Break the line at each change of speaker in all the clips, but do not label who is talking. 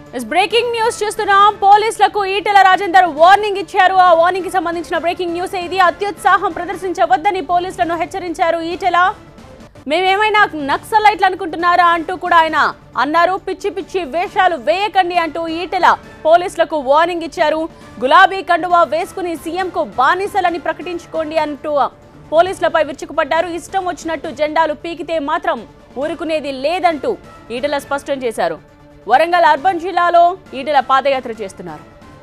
breaking news చూస్తున్నాం పోలీసులకు Etela Rajender warning ఇచ్చారు ఆ వార్నింగ్ కి సంబంధించిన బ్రేకింగ్ న్యూస్ ఇది అత్యుత్సాహం ప్రదర్శించవద్దని పోలీసులను హెచ్చరించారు ఈటెల మేమేమైనా నక్సలైట్లు అనుకుంటున్నారా అంటూ కూడా ఆయన అన్నారు పిచ్చి పిచ్చి వేషాలు వేయకండి అంటూ ఈటెల పోలీసులకు వార్నింగ్ ఇచ్చారు గులాబీ కండువా వేసుకుని సీఎంకు బానిసలని ప్రకటించుకోండి అంటూ పోలీసులపై విరుచుకుపడ్డారు ఇష్టం వచ్చినట్టు జెండాలు పీకితే మాత్రం ఊరుకునేది లేదంటూ ఈటెల స్పష్టం చేశారు వరంగల్ అర్బన్ జిల్లాలో ఈటెల పాదయాత్ర చేస్తున్నారు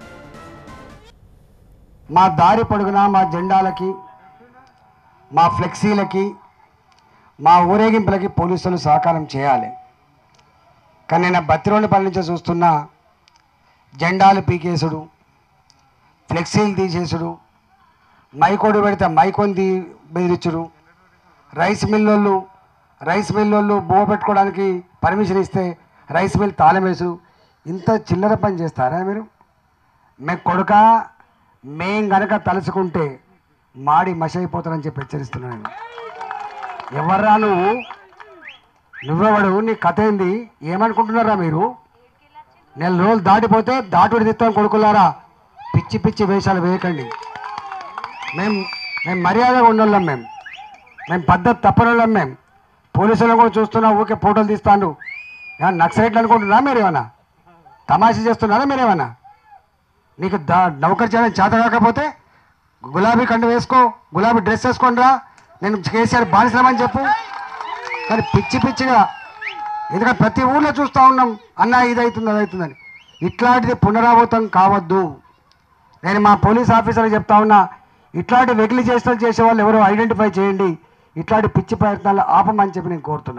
మా దారి పొడుగునా మా జెండాలకి మా ఫ్లెక్సీలకి మా ఊరేగింపులకి పోలీసులు సహకారం చేయాలి కానీ నేను బత్తిరోళ్ళపల్లి నుంచి చూస్తున్న జెండాలు పీకేసుడు ఫ్లెక్సీలు తీసేసుడు మైకోడు పెడితే మైకోని తీ బెదిరించుడు రైస్ మిల్లోళ్ళు రైస్ మిల్లోళ్ళు బువ్వ పెట్టుకోవడానికి పర్మిషన్ ఇస్తే రైస్ మిల్ తాళం వేసుడు ఇంత చిల్లర పని చేస్తారా మీరు మేము కొడుక మేం గనక తలుచుకుంటే మాడి మష అయిపోతానని చెప్పి హెచ్చరిస్తున్నాను నేను ఎవర్రా నువ్వు నువ్వెవడు నీ కథ ఏంది ఏమనుకుంటున్నారా మీరు నెల రోజులు దాటిపోతే దాటుడు తిత్తాం కొడుకులారా పిచ్చి పిచ్చి వేషాలు వేయకండి మేము మేము మర్యాదగా ఉండోళ్ళం మేము మేము పద్ధతి తప్పనోళ్ళం మేము పోలీసులను కూడా చూస్తున్నా ఊకే ఫోటోలు తీస్తాను ఏమన్నా నక్సలైట్లు అనుకుంటున్నా మీరు ఏమన్నా తమాషా చేస్తున్నారా మీరేమన్నా నీకు దా నౌకర్ చేయడం చేత కాకపోతే గులాబీ కండు వేసుకో గులాబీ డ్రెస్ వేసుకోండిరా నేను కేసీఆర్ బానిసలమని చెప్పు కానీ పిచ్చి పిచ్చిగా ఎందుకంటే ప్రతి ఊళ్ళో చూస్తూ ఉన్నాం అన్న ఇది అవుతుంది అది అవుతుందని ఇట్లాంటిది పునరావృతం కావద్దు నేను మా పోలీస్ ఆఫీసర్కి చెప్తా ఉన్నా ఇట్లాంటి వెకిలి చేష్టలు చేసే వాళ్ళు ఎవరో ఐడెంటిఫై చేయండి ఇట్లాంటి పిచ్చి ప్రయత్నాలు ఆపమని చెప్పి నేను కోరుతున్నా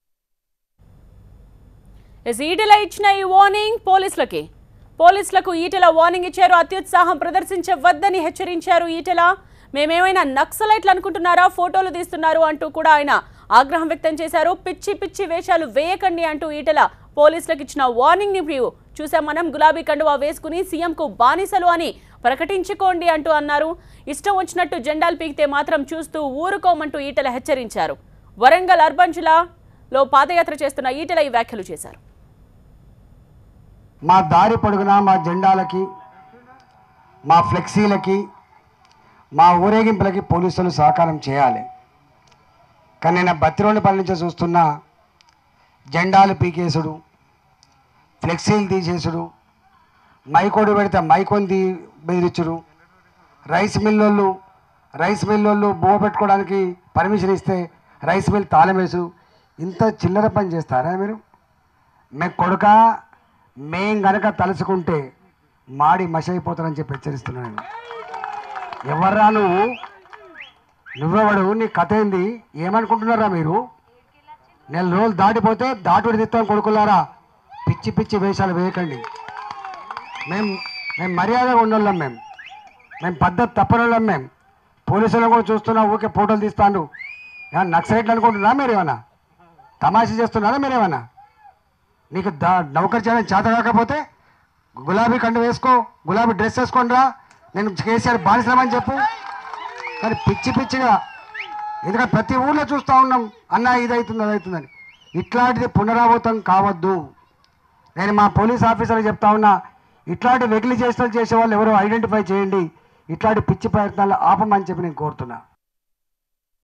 ఎస్ ఈటెల ఇచ్చిన ఈ వార్నింగ్ పోలీసులకి పోలీసులకు ఈటెల వార్నింగ్ ఇచ్చారు అత్యుత్సాహం ప్రదర్శించవద్దని హెచ్చరించారు ఈటెల మేమేమైనా నక్సలైట్లు అనుకుంటున్నారా ఫోటోలు తీస్తున్నారు అంటూ కూడా ఆయన ఆగ్రహం వ్యక్తం చేశారు పిచ్చి పిచ్చి వేషాలు వేయకండి అంటూ ఈటెల పోలీసులకు ఇచ్చిన వార్నింగ్ ని వ్యూ చూసాం మనం గులాబీ కండువా వేసుకుని సీఎంకు బానిసలు అని ప్రకటించుకోండి అంటూ అన్నారు ఇష్టం వచ్చినట్టు జెండాలు పీకితే మాత్రం చూస్తూ ఊరుకోమంటూ ఈటెల హెచ్చరించారు వరంగల్ అర్బన్ జిల్లాలో పాదయాత్ర చేస్తున్న ఈటెల ఈ వ్యాఖ్యలు చేశారు
మా దారి పొడుగునా మా జెండాలకి మా ఫ్లెక్సీలకి మా ఊరేగింపులకి పోలీసులు సహకారం చేయాలి కానీ నేను బత్తిరోళ్ళపల్లి నుంచి చూస్తున్న జెండాలు పీకేసుడు ఫ్లెక్సీలు తీసేసుడు మైకోడు పెడితే మైకోని తీ బెదిరించుడు రైస్ మిల్లోళ్ళు రైస్ మిల్లోళ్ళు బువ్వ పెట్టుకోవడానికి పర్మిషన్ ఇస్తే రైస్ మిల్ తాళం వేసుడు ఇంత చిల్లర పని చేస్తారా మీరు మేము కొడుక మేం గనక తలుచుకుంటే మాడి మష అయిపోతానని చెప్పి హెచ్చరిస్తున్నాను నేను ఎవర్రా నువ్వు నువ్వెవడు నీ కథ ఏంది ఏమనుకుంటున్నారా మీరు నెల రోజులు దాటిపోతే దాటుడు తిత్తాం కొడుకులారా పిచ్చి పిచ్చి వేషాలు వేయకండి మేము మేము మర్యాదగా ఉండోళ్ళం మేము మేము పద్ధతి తప్పనోళ్ళం మేము పోలీసులను కూడా చూస్తున్నా ఊకే ఫోటోలు తీస్తాను ఏమన్నా నక్సలైట్లు అనుకుంటున్నా మీరు ఏమన్నా తమాషా చేస్తున్నారా మీరేమన్నా నీకు దా నౌకర్ చేయడం చేత కాకపోతే గులాబీ కండు వేసుకో గులాబీ డ్రెస్ వేసుకోండిరా నేను కేసీఆర్ బానిసలమని చెప్పు కానీ పిచ్చి పిచ్చిగా ఎందుకంటే ప్రతి ఊళ్ళో చూస్తూ ఉన్నాం అన్న ఇది అవుతుంది అది అవుతుందని ఇట్లాంటిది పునరావృతం కావద్దు నేను మా పోలీస్ ఆఫీసర్కి చెప్తా ఉన్నా ఇట్లాంటి వెకిలి చేష్టలు చేసే వాళ్ళు ఎవరో ఐడెంటిఫై చేయండి ఇట్లాంటి పిచ్చి ప్రయత్నాలు ఆపమని చెప్పి నేను కోరుతున్నా